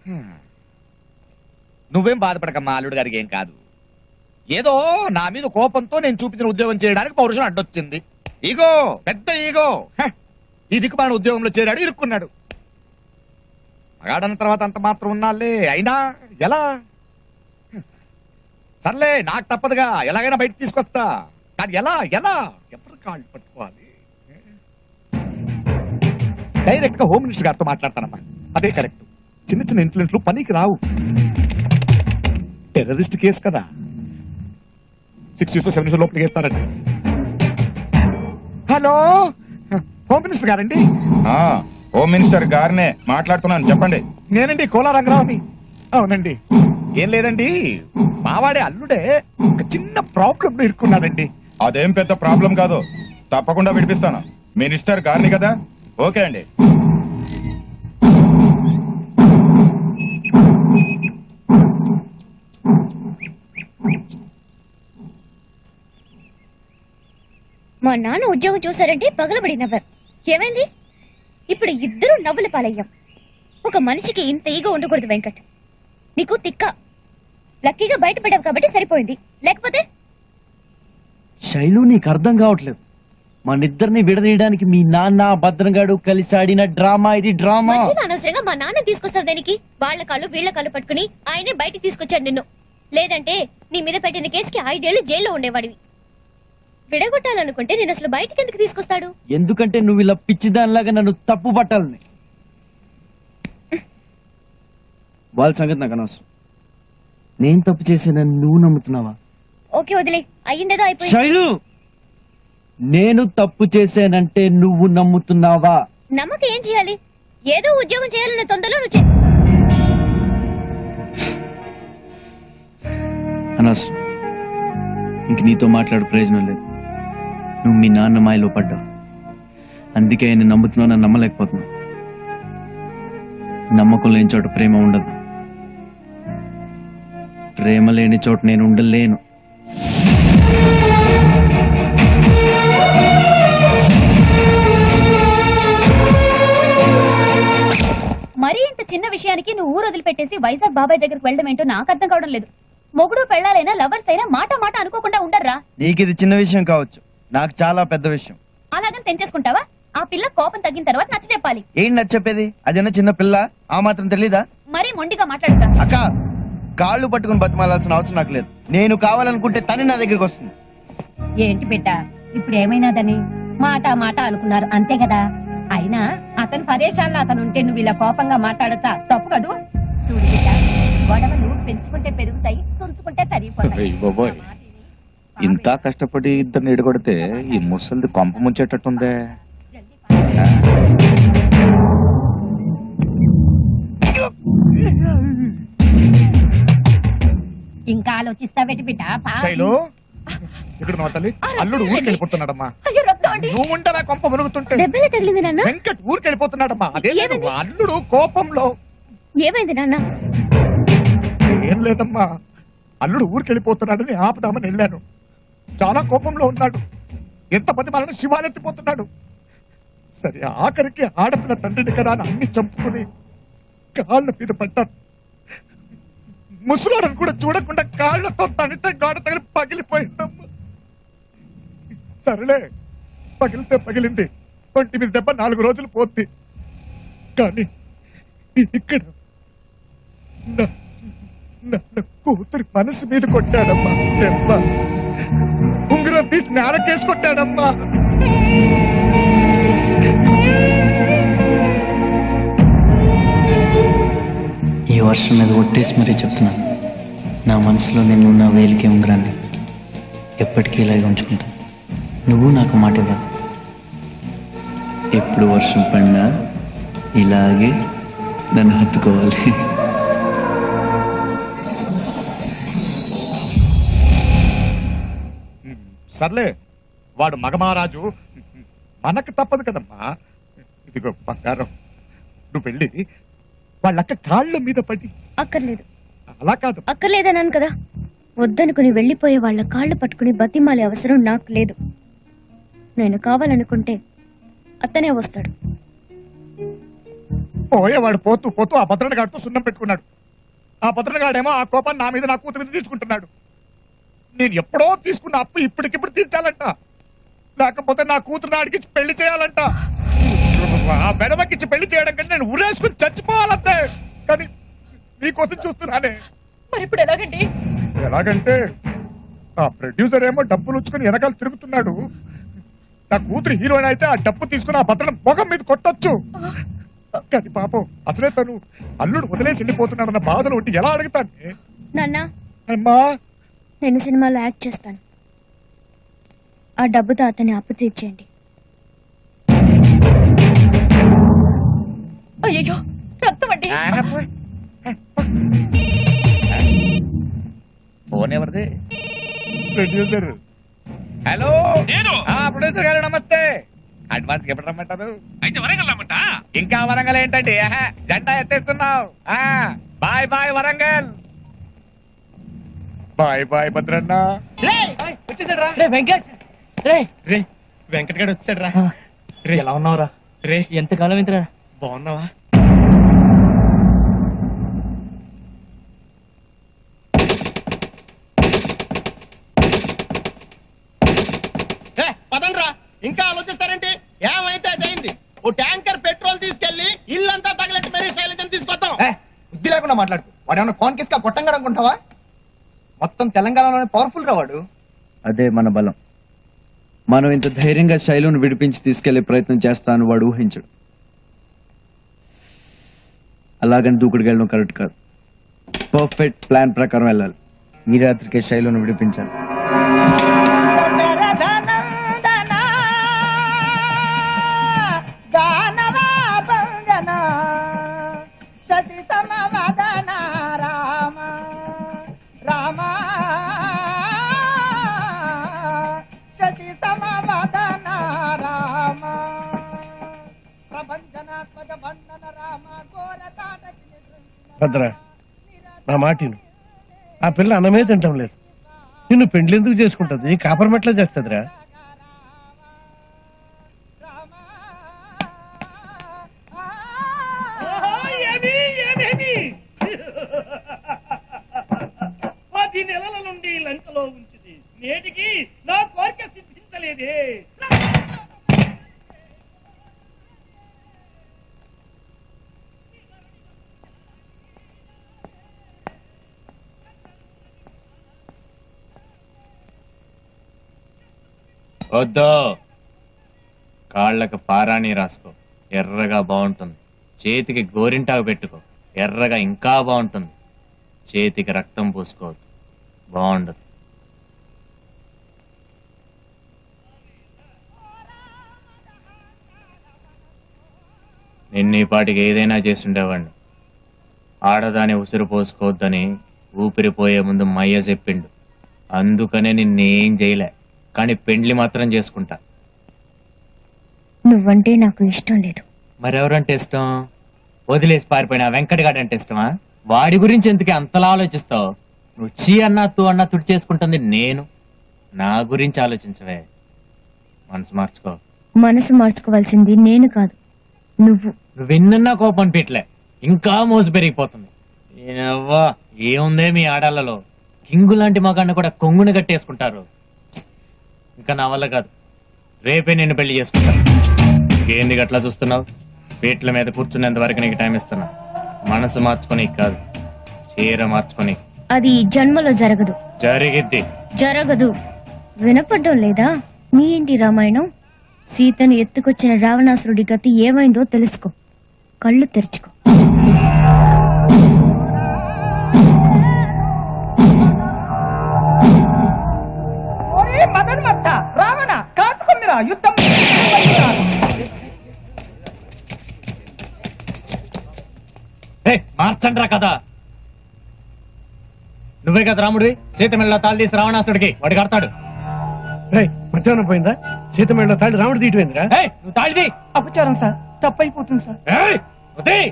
నువ్వేం బాధపడకమ్మా అల్లుడు గారికి ఏం కాదు ఏదో నా మీద కోపంతో నేను చూపించిన ఉద్యోగం చేయడానికి పౌరుషం అడ్డొచ్చింది ఈగో పెద్ద ఈగో హ! ఈ దిక్కుమాలిన ఉద్యోగంలో చేరాడు ఇరుక్కున్నాడు మగాడన్న తర్వాత అంత మాత్రం ఉన్నాలే అయినా ఎలా సర్లే నాకు తప్పదుగా ఎలాగైనా బయట తీసుకొస్తా కానీ ఎలా ఎలా ఎవరు కాళ్ళు పట్టుకోవాలి డైరెక్ట్ గా హోమ్ మినిస్టర్ గారితో మాట్లాడతానమ్మా అదే కరెక్ట్ చిన్న చిన్న ఇన్ఫ్లుయెన్స్లు పనికి రావు టెర్రరిస్ట్ కేసు కదా సిక్స్ ఇయర్స్ సెవెన్ ఇయర్స్ లోపలికి వేస్తారండి హలో హోమ్ మినిస్టర్ గారండి ఆ, హోమ్ మినిస్టర్ గారినే మాట్లాడుతున్నాను చెప్పండి నేనండి కోలా రంగరావుని అవునండి ఏం లేదండి మావాడే అల్లుడే ఒక చిన్న ప్రాబ్లం ఇరుక్కున్నాడండి అదేం పెద్ద ప్రాబ్లం కాదు తప్పకుండా విడిపిస్తాను మినిస్టర్ గారిని కదా ఓకే అండి మా నాన్న ఉద్యోగం చూసారంటే పగలబడి నవ్వారు ఏమైంది ఇప్పుడు ఇద్దరు నవ్వుల పాలయ్యాం ఒక మనిషికి ఇంత ఈగో ఉండకూడదు వెంకట్ నీకు తిక్క లక్కీగా బయటపడ్డావు కాబట్టి సరిపోయింది లేకపోతే శైలు నీకు అర్థం కావట్లేదు మనిద్దరిని విడదీయడానికి మీ నాన్న భద్రంగాడు కలిసి ఆడిన డ్రామా ఇది డ్రామా మధ్యలో అనవసరంగా మా నాన్న తీసుకొస్తావు దానికి వాళ్ళ కాళ్ళు వీళ్ళ కాళ్ళు పట్టుకుని ఆయనే బయటికి తీసుకొచ్చాడు నిన్ను లేదంటే నీ మీద పెట్టిన కేసుకి ఐదేళ్లు జైల్లో ఉండేవాడివి విడగొట్టాలనుకుంటే నేను అసలు బయటికి ఎందుకు తీసుకొస్తాడు ఎందుకంటే నువ్వు ఇలా పిచ్చిదానిలాగా నన్ను తప్పు పట్టాలని వాళ్ళ సంగతి నాకు అనవసరం నేను తప్పు చేశానని నువ్వు నమ్ముతున్నావా ఓకే వదిలే అయ్యిందేదో అయిపోయింది శైలు నేను తప్పు చేశానంటే నువ్వు నమ్ముతున్నావా నమ్మక ఏం చేయాలి ఏదో ఉద్యోగం చేయాలన్న తొందరలో నువ్వు చే- అనవసరం ఇంక నీతో మాట్లాడు ప్రయోజనం లేదు నువ్వు మీ నాన్న మాయలో పడ్డావు అందుకే ఆయన నమ్ముతున్నావు నన్ను నమ్మలేకపోతున్నావు నమ్మకం లేని చోట ప్రేమ ఉండదు ప్రేమ లేని చోట నేను ఉండలేను మరీ ఇంత చిన్న విషయానికి నువ్వు ఊరు వదిలిపెట్టేసి వైజాగ్ బాబాయ్ దగ్గరకు వెళ్ళడం ఏంటో నాకు అర్థం కావడం లేదు మొగుడు పెళ్ళాలైనా లవర్స్ అయినా మాట మాట అనుకోకుండా ఉండర్రా నీకు ఇది చిన్న విషయం కావచ్చు నాకు చాలా పెద్ద విషయం అలాగని తెంచేసుకుంటావా ఆ పిల్ల కోపం తగ్గిన తర్వాత నచ్చ చెప్పాలి ఏంటి నచ్చ చెప్పేది అదేనా చిన్న పిల్ల ఆ మాత్రం తెలీదా మరీ మొండిగా మాట్లాడతా అక్క కాళ్ళు పట్టుకుని బతిమాలాల్సిన అవసరం నాకు లేదు నేను కావాలనుకుంటే తనే నా దగ్గరికి వస్తుంది ఏంటి బిడ్డ ఇప్పుడు ఏమైనాదని మాట మాట అనుకున్నారు అంతే కదా అయినా అతను పరేషాల్లో అతను ఉంటే నువ్వు ఇలా కోపంగా మాట్లాడచ్చా తప్పు కదూ చూడు బిడ్డ గొడవలు పెంచుకుంటే పెరుగుతాయి తుంచుకుంటే తరిగిపోతాయి అయ్య బాబోయ్. నా మాట విని ఇంత కష్టపడి ఇద్దరిని ఎడగొడితే ఈ ముసలిది కొంప ముంచేటట్టుందే ఇంకా ఆలోచిస్తావేటి బిడ్డ పా- శైలు ఇక్కడ మా తల్లి అల్లుడు ఊరికి వెళ్ళిపోతున్నాడమ్మా అయ్యో రక్తం అండి నువ్వు ఉండరా కొంప మునుగుతుంటే దెబ్బలే తగిలింది నాన్న వెంకట్ ఊరికి వెళ్ళిపోతున్నాడమ్మా అదే లేదు, ఏమైంది? అల్లుడు కోపంలో ఏమైంది నాన్న ఏం లేదమ్మా అల్లుడు ఊరికి వెళ్ళిపోతున్నాడని ఆపుదామని వెళ్ళాను చాలా కోపంలో ఉన్నాడు ఎంత మంది మనల్ని శివాలెత్తిపోతున్నాడు సరే ఆఖరికి ఆడపిల్ల తండ్రిని కదా అని అన్ని చంపుకుని కాళ్ళ మీద పడ్డాను ముసలాడని కూడా చూడకుండా కాళ్ళతో తనితే గాడ తగిలి పగిలిపోయిందమ్మా సరేలే పగిలితే పగిలింది ఒంటి మీద దెబ్బ నాలుగు రోజులు పోద్ది కానీ ఇక్కడ నా నా కూతురి మనసు మీద కొట్టాడమ్మా దెబ్బ ఉంగరం తీసి నేలకేసి కొట్టాడమ్మా ఈ వర్షం మీద ఒట్టేసి మరీ చెప్తున్నాను నా మనసులో నేను నా వేలికి ఉంగరాన్ని ఎప్పటికీ ఇలాగే ఉంచుకుంటాను నువ్వు నాకు మాట ఇవ్వాలి ఎప్పుడు వర్షం పడినా ఇలాగే నన్ను హత్తుకోవాలి సర్లే వాడు మగమహారాజు మనకు తప్పదు కదమ్మా ఇదిగో బంగారం నువ్వు వెళ్ళి వాళ్ళక్క కాళ్ళ మీద పడి అక్కర్లేదు అలా కాదు అక్కర్లేదన్నాను కదా వద్దనుకుని వెళ్ళిపోయే వాళ్ళ కాళ్ళు పట్టుకుని బతిమాలే అవసరం నాకు లేదు నేను కావాలనుకుంటే అతనే వస్తాడు పోయేవాడు పోతూ పోతూ ఆ భద్రనగాడితో సున్నం పెట్టుకున్నాడు ఆ భద్రనగాడేమో ఆ కోపాన్ని నా మీద నా కూతురు మీద తీసుకుంటున్నాడు నేను ఎప్పుడో తీసుకున్న అప్పు ఇప్పటికిప్పుడు తీర్చాలంట లేకపోతే నా కూతురు నాడికి పెళ్లి చేయాలంట ఆ వెనవకిచ్చి పెళ్లి చేయడం కంటే నేను ఉరేసుకుని చచ్చిపోవాలంతే కానీ నీకోసం చూస్తున్నానే మరి ఇప్పుడు ఎలాగండి ఎలాగంటే ఆ ప్రొడ్యూసర్ ఏమో డబ్బులు ఉంచుకుని వెనకాల తిరుగుతున్నాడు నా కూతురు హీరోయిన్ అయితే ఆ డబ్బు తీసుకుని ఆ భద్రం మొగం మీద కొట్టొచ్చు కానీ పాపం అసలే తను అల్లుడు వదిలేసి వెళ్ళిపోతున్నాడన్న బాధలు ఉంటే ఎలా అడుగుతాను నాన్న అమ్మా నేను సినిమాలో యాక్ట్ చేస్తాను ఆ డబ్బుతో అతన్ని అప్పు తీర్చేయండి అయ్యో రక్తం అండి ఫోన్ ఎవరిది ప్రొడ్యూసర్ హలో నేను ఆ ప్రొడ్యూసర్ గారు నమస్తే అడ్వాన్స్ ఎప్పుడు రమ్మంటారు అయితే వరంగల్ రమ్మంట ఇంకా వరంగల్ ఏంటండి ఆహా, జెండా ఎత్తేస్తున్నావు ఆ, బాయ్ బాయ్ వరంగల్ బాయ్ బాయ్ భద్రన్న వచ్చేసాడ్రా రే వెంకట్ రే రే వెంకట్ గారు వచ్చాడ్రా రే ఎలా ఉన్నావురా రే ఎంతకాలం ఇంతరా బాగున్నావా పదండ్రా ఇంకా ఆలోచిస్తారేంటి ఏమైతే అదైంది ఓ ట్యాంకర్ పెట్రోల్ తీసుకెళ్లి ఇల్లంతా తగలెట్టి మరీ శైలజం తీసుకొస్తాం బుద్ధి లేకుండా మాట్లాడు వాడు ఏమన్నా కాన్ కిస్కా కొట్టంగా అనుకుంటావా మొత్తం తెలంగాణలోనే పవర్ఫుల్ రా వాడు అదే మన బలం మనం ఇంత ధైర్యంగా శైలును విడిపించి తీసుకెళ్లే ప్రయత్నం చేస్తాను వాడు ఊహించడు అలాగని దూకుడికి వెళ్ళడం కరెక్ట్ కాదు పర్ఫెక్ట్ ప్లాన్ ప్రకారం వెళ్ళాలి ఈ రాత్రికే శైలును విడిపించాలి శశి సమవదన రామ రామ శశి సమవదన రామ ప్రపంచనాత్మక బంధన రామ ఘోర తాటకి భద్ర నా మాటిను ఆ పిల్ల అన్నమే తింటం లేదు నిన్ను పెండ్లి ఎందుకు చేసుకుంటది కాపర్ మెట్ల చేస్తుందిరా పది నెలల నుండి లంకలో ఉంచింది నేటికి నా కోరిక సిద్ధించలేదే వద్దు కాళ్ళకు పారాణి రాసుకో ఎర్రగా బాగుంటుంది చేతికి గోరింటాకు పెట్టుకో ఎర్రగా ఇంకా బాగుంటుంది చేతికి రక్తం పూసుకోవద్దు బాగుండదు నిన్న ఈ పాటికి ఏదైనా చేసుండేవాడిని ఆడదాని ఉసిరు పోసుకోవద్దని ఊపిరిపోయే ముందు మయ్య చెప్పిండు అందుకనే నిన్నేం చేయలే కానీ పెండ్లి మాత్రం చేసుకుంటా నువ్వంటే నాకు ఇష్టం లేదు మరెవరంటే ఇష్టం వదిలేసి పారిపోయిన వెంకటగాడు అంటే ఇష్టమా వాడి గురించి ఎందుకే అంతలా ఆలోచిస్తావు నువ్వు చీ అన్నా తూ అన్నా తుడి చేసుకుంటుంది నేను నా గురించి ఆలోచించవే మనసు మార్చుకో మనసు మార్చుకోవాల్సింది నేను కాదు నువ్వు నువ్వు ఎన్నన్నా కోపం పీట్లే ఇంకా మోజు పెరిగిపోతుంది ఏనవ్వా, ఏముందే మీ ఆడాళ్ళలో కింగు లాంటి మగాన్ని కూడా కొంగుని కట్టేసుకుంటారు ఇంకా నా వల్ల కాదు రేపే నేను పెళ్లి చేసుకుంటా ఏంది గట్లా చూస్తున్నావు పీట్ల మీద కూర్చునేంత వరకు నీకు టైం ఇస్తున్నా మనసు మార్చుకొని కాదు చీర మార్చుకొని అది ఈ జన్మలో జరగదు జరిగిద్ది జరగదు వినపడ్డం లేదా నీ ఇంటి రామాయణం సీతను ఎత్తుకొచ్చిన రావణాసురుడి గతి ఏమైందో తెలుసుకో కళ్ళు తెరుచుకో ఓరే మదన్మత్త రావణ కాచుకొమ్మిరా యుద్ధం మార్చండ్రా కదా నువ్వే కదా రాముడివి సీత మెళ్ళ తాళి తీసి రావణాసుడికి వాడు కడతాడు రేయ్ మధ్యాహ్నం పోయిందా సీతమేళ్ళ తాళి రాముడు తీయటమేందిరా ఏయ్, నువ్వు తాళిది అపచారం సార్ తప్పైపోతుంది సార్ ఏయ్, వదిలేయ్.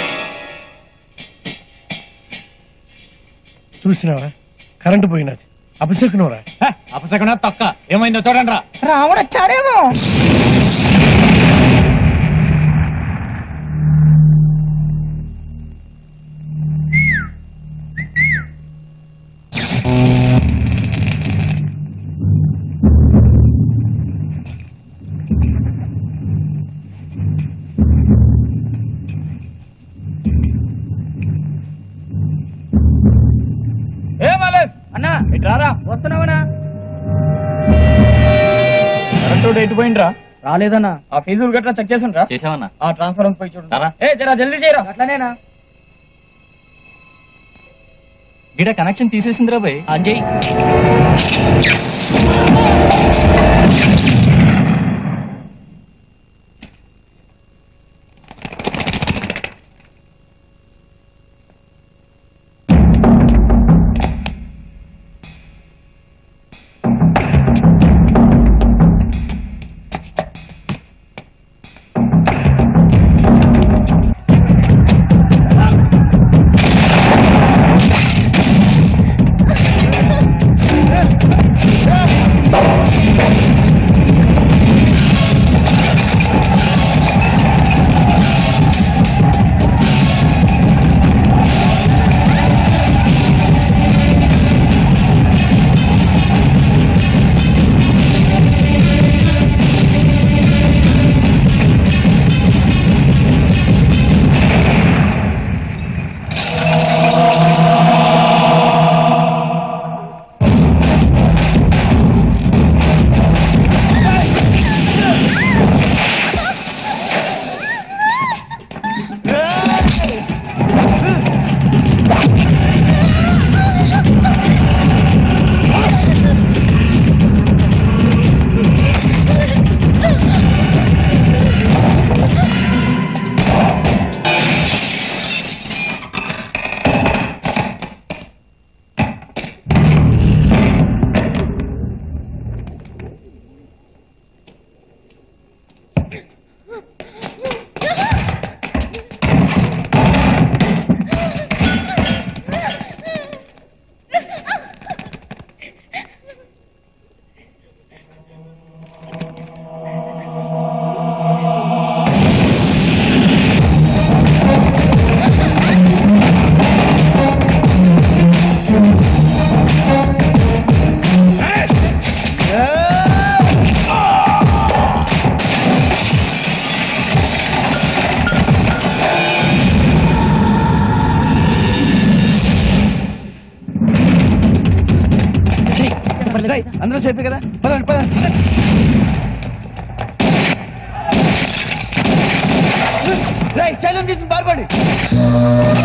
చూసినావా కరెంటు పోయినది అపశకునరా అపశకున తొక్క ఏమైందో చూడండి రా రాముడు వచ్చాడేమో ఏ మాలేస్ అన్నా ఇటు రారా వస్తున్నావనా కరెక్ట్ ఎటు పోయిండ్రా రాలేదన్నా ఆ ఫీజులు గట్రా చెక్ చేసిండ్రా చేసావన్నా ఆ ట్రాన్స్ఫర్ పోయి చూడు రారా. ఏ జరా జల్దీ చేయరా అట్లనేనా గిడ కనెక్షన్ తీసేసిందిరా భయ్ అంజయ్ అందరూ చెప్పి కదా పదండి పదండి రైట్ చైలం తీసి బార్పడి